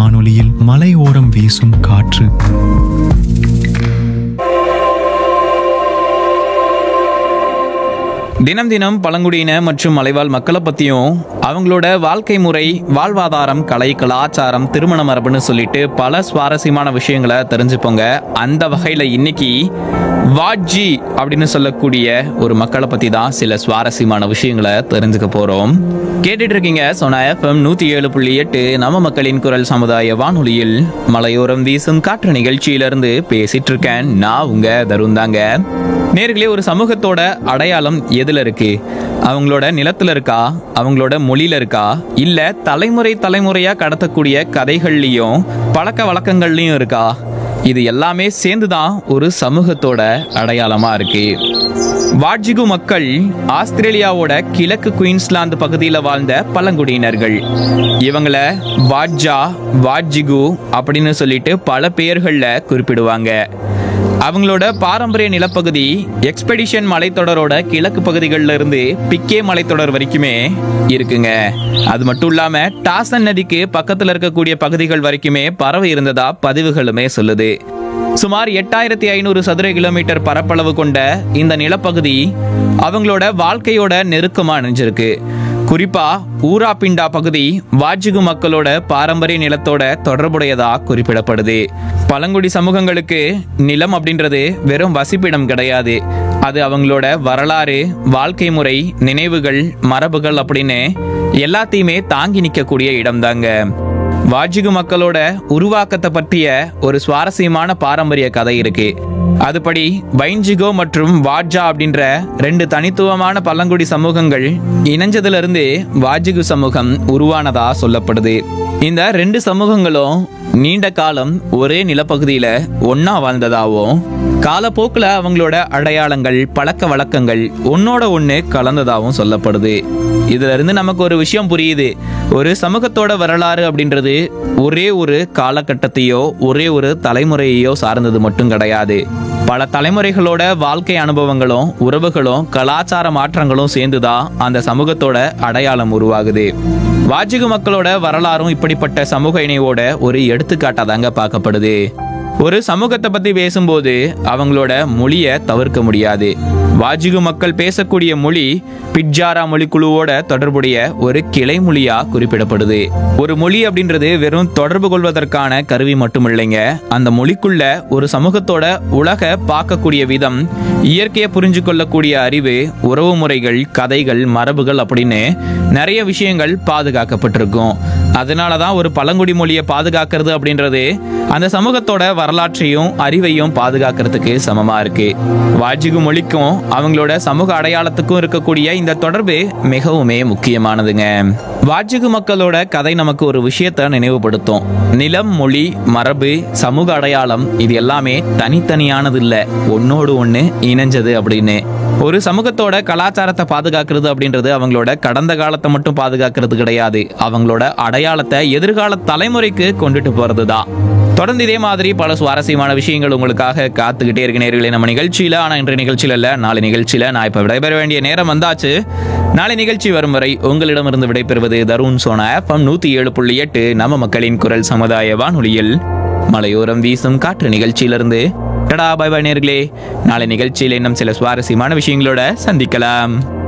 வானொலியில் மலையோரம் வீசும் காற்று தினம் தினம் பழங்குடியின மற்றும் மலைவாழ் மக்களை பற்றியும் அவங்களோட வாழ்க்கை முறை வாழ்வாதாரம் கலை கலாச்சாரம் திருமண மரபுன்னு சொல்லிட்டு பல சுவாரஸ்யமான விஷயங்களை தெரிஞ்சுப்போங்க அந்த வகையில் இன்னைக்கு வாட்ஜி அப்படின்னு சொல்லக்கூடிய ஒரு மக்களை பற்றி தான் சில சுவாரஸ்யமான விஷயங்களை தெரிஞ்சுக்க போகிறோம் கேட்டுட்டு இருக்கீங்க சோனா எஃப்எம் நூற்றி ஏழு புள்ளி எட்டு நம்ம மக்களின் குரல் சமுதாய வானொலியில் மலையோரம் வீசும் காற்று நிகழ்ச்சியிலிருந்து பேசிட்டு இருக்கேன் நான் உங்க தருண் தாங்க நேர்களே ஒரு சமூகத்தோட அடையாளம் எதுல இருக்கு அவங்களோட நிலத்துல இருக்கா அவங்களோட மொழியில இருக்கா இல்ல தலைமுறை தலைமுறையா கடத்தக்கூடிய கதைகள்லயும் பழக்க வழக்கங்கள்லயும் இருக்கா இது எல்லாமே சேர்ந்துதான் ஒரு சமூகத்தோட அடையாளமா இருக்கு வாட்ஜிகு மக்கள் ஆஸ்திரேலியாவோட கிழக்கு குயின்ஸ்லாந்து பகுதியில் வாழ்ந்த பழங்குடியினர்கள் இவங்கள வாட்ஜா வாட்ஜிகு அப்படின்னு சொல்லிட்டு பல பெயர்களில் குறிப்பிடுவாங்க அவங்களோட பாரம்பரிய நிலப்பகுதி எக்ஸ்பெடிஷன் மலைத்தொடரோட கிழக்கு பகுதிகளில் இருந்து பிக்கே மலைத்தொடர் வரைக்குமே இருக்குங்க அது மட்டும் இல்லாம டாசன் நதிக்கு பக்கத்துல இருக்கக்கூடிய பகுதிகள் வரைக்குமே பறவை இருந்ததா பதிவுகளுமே சொல்லுது சுமார் எட்டாயிரத்தி ஐநூறு சதுர கிலோமீட்டர் பரப்பளவு கொண்ட இந்த நிலப்பகுதி அவங்களோட வாழ்க்கையோட நெருக்கமா இணைஞ்சிருக்கு குறிப்பா ஊராபிண்டா பகுதி வாஜிகு மக்களோட பாரம்பரிய நிலத்தோட தொடர்புடையதா குறிப்பிடப்படுது பழங்குடி சமூகங்களுக்கு நிலம் அப்படின்றது வெறும் வசிப்பிடம் கிடையாது அது அவங்களோட வரலாறு வாழ்க்கை முறை நினைவுகள் மரபுகள் அப்படின்னு எல்லாத்தையுமே தாங்கி நிற்கக்கூடிய இடம்தாங்க வாஜிகு மக்களோட உருவாக்கத்தை பற்றிய ஒரு சுவாரஸ்யமான பாரம்பரிய கதை இருக்கு அதுபடி வைஞ்சிகோ மற்றும் வாட்ஜா அப்படின்ற ரெண்டு தனித்துவமான பழங்குடி சமூகங்கள் இணைஞ்சதுல இருந்து வாஜிகு சமூகம் உருவானதா சொல்லப்படுது இந்த ரெண்டு சமூகங்களும் நீண்ட காலம் ஒரே நிலப்பகுதியில ஒண்ணா வாழ்ந்ததாவும் காலப்போக்கில் அவங்களோட அடையாளங்கள் பழக்க வழக்கங்கள் ஒன்னோட ஒன்று கலந்ததாகவும் சொல்லப்படுது இதுல இருந்து நமக்கு ஒரு விஷயம் புரியுது ஒரு சமூகத்தோட வரலாறு அப்படின்றது ஒரே ஒரு காலகட்டத்தையோ ஒரே ஒரு தலைமுறையையோ சார்ந்தது மட்டும் கிடையாது பல தலைமுறைகளோட வாழ்க்கை அனுபவங்களும் உறவுகளும் கலாச்சார மாற்றங்களும் சேர்ந்துதான் அந்த சமூகத்தோட அடையாளம் உருவாகுது வாஜிகு மக்களோட வரலாறும் இப்படிப்பட்ட சமூக இணைவோட ஒரு எடுத்துக்காட்டா தாங்க பார்க்கப்படுது ஒரு சமூகத்தை பத்தி பேசும்போது அவங்களோட மொழியை தவிர்க்க முடியாது வாஜிகு மக்கள் பேசக்கூடிய மொழி பிட்ஜாரா மொழிக்குழுவோட தொடர்புடைய ஒரு கிளை மொழியா குறிப்பிடப்படுது ஒரு மொழி அப்படின்றது வெறும் தொடர்பு கொள்வதற்கான கருவி மட்டும் இல்லைங்க அந்த மொழிக்குள்ள ஒரு சமூகத்தோட உலக பார்க்கக்கூடிய விதம் இயற்கையை புரிஞ்சு கொள்ளக்கூடிய அறிவு உறவு முறைகள் கதைகள் மரபுகள் அப்படின்னு நிறைய விஷயங்கள் பாதுகாக்கப்பட்டிருக்கும் அதனால தான் ஒரு பழங்குடி மொழியை பாதுகாக்கிறது அப்படின்றது அந்த சமூகத்தோட வரலாற்றையும் அறிவையும் பாதுகாக்கிறதுக்கு சமமா இருக்கு வாஜிகு மொழிக்கும் அவங்களோட சமூக அடையாளத்துக்கும் இருக்கக்கூடிய இந்த தொடர்பு மிகவுமே முக்கியமானதுங்க வாஜிகு மக்களோட கதை நமக்கு ஒரு விஷயத்தை நினைவுபடுத்தும் நிலம் மொழி மரபு சமூக அடையாளம் இது எல்லாமே தனித்தனியானது இல்ல ஒன்னோடு ஒண்ணு இணைஞ்சது அப்படின்னு ஒரு சமூகத்தோட கலாச்சாரத்தை பாதுகாக்கிறது அப்படின்றது அவங்களோட கடந்த காலத்தை மட்டும் பாதுகாக்கிறது கிடையாது அவங்களோட அடையாளத்தை எதிர்கால தலைமுறைக்கு கொண்டுட்டு போறது தான் தொடர்ந்து இதே மாதிரி பல சுவாரஸ்யமான விஷயங்கள் உங்களுக்காக காத்துக்கிட்டே இருக்க நேர்களே நம்ம நிகழ்ச்சியில ஆனா இன்றைய நிகழ்ச்சியில இல்ல நாளை நிகழ்ச்சியில நான் இப்ப விடைபெற வேண்டிய நேரம் வந்தாச்சு நாளை நிகழ்ச்சி வரும் வரை உங்களிடமிருந்து விடைபெறுவது தருண் சோனா எஃப்எம் நூத்தி ஏழு புள்ளி எட்டு நம்ம மக்களின் குரல் சமுதாய வானொலியில் மலையோரம் வீசும் காற்று நிகழ்ச்சியிலிருந்து டடா பாய் பாய் நேர்களே நாளை நிகழ்ச்சியில் இன்னும் சில சுவாரஸ்யமான விஷயங்களோட சந்திக்கலாம்